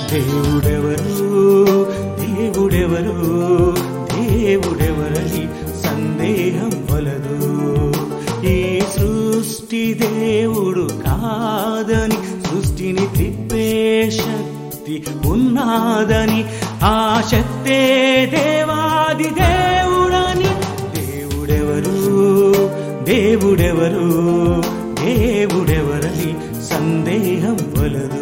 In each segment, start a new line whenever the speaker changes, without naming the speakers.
దేవుడెవరు దేవుడెవరు దేవుడెవరని సందేహం వలదు ఈ సృష్టి దేవుడు కాదని సృష్టిని తిప్పే శక్తి ఉన్నాదని ఆ శక్తే దేవాది దేవుడని దేవుడెవరు దేవుడెవరు దేవుడెవరని సందేహం వలదు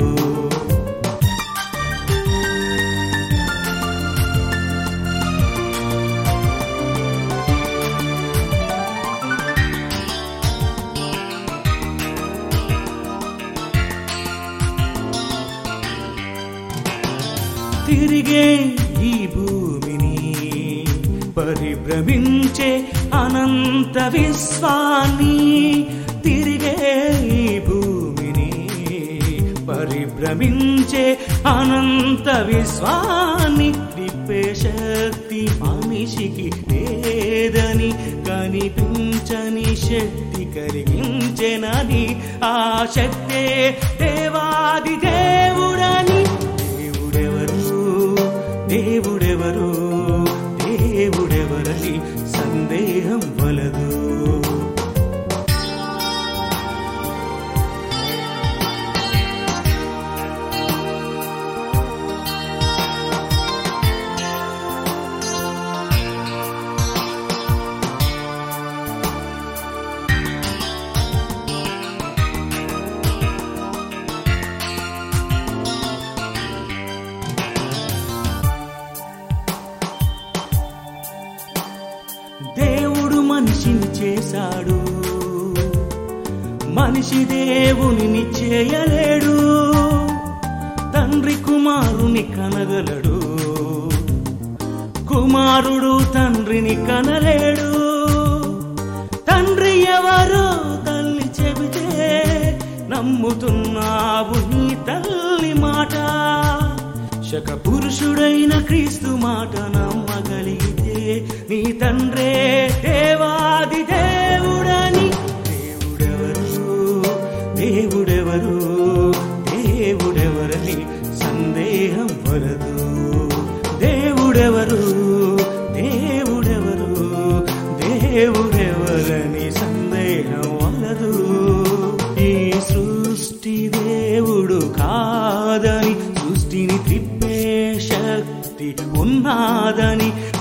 తిరిగే ఈ భూమిని పరిభ్రమించే అనంత విశ్వాన్ని తిరిగే ఈ భూమిని పరిభ్రమించే అనంత విశ్వాన్ని తిప్పే శక్తి మనిషికి లేదని కనిపించని శక్తి కలిగించెనని ఆ శక్తే దేవాది దేవుడని దేవుడెవరు దేవుడెవరు దేవుడెవరని సందేహం వలదు దేవుడు మనిషిని చేశాడు మనిషి దేవునిని చేయలేడు తండ్రి కుమారుని కనగలడు కుమారుడు తండ్రిని కనలేడు తండ్రి ఎవరో తల్లి చెబితే నమ్ముతున్నావు నీ తల్లి మాట శక పురుషుడైన క్రీస్తు మాట నమ్మగలిగితే నీ తండ్రే దేవాది దేవుడని దేవుడెవరు దేవుడెవరు దేవుడెవరని సందేహం వలదు దేవుడెవరు దేవుడెవరు దేవుడెవరని సందేహం వలదు ఈ సృష్టి దేవుడు కాదని సృష్టిని తిప్పే శక్తి ఉన్నాదని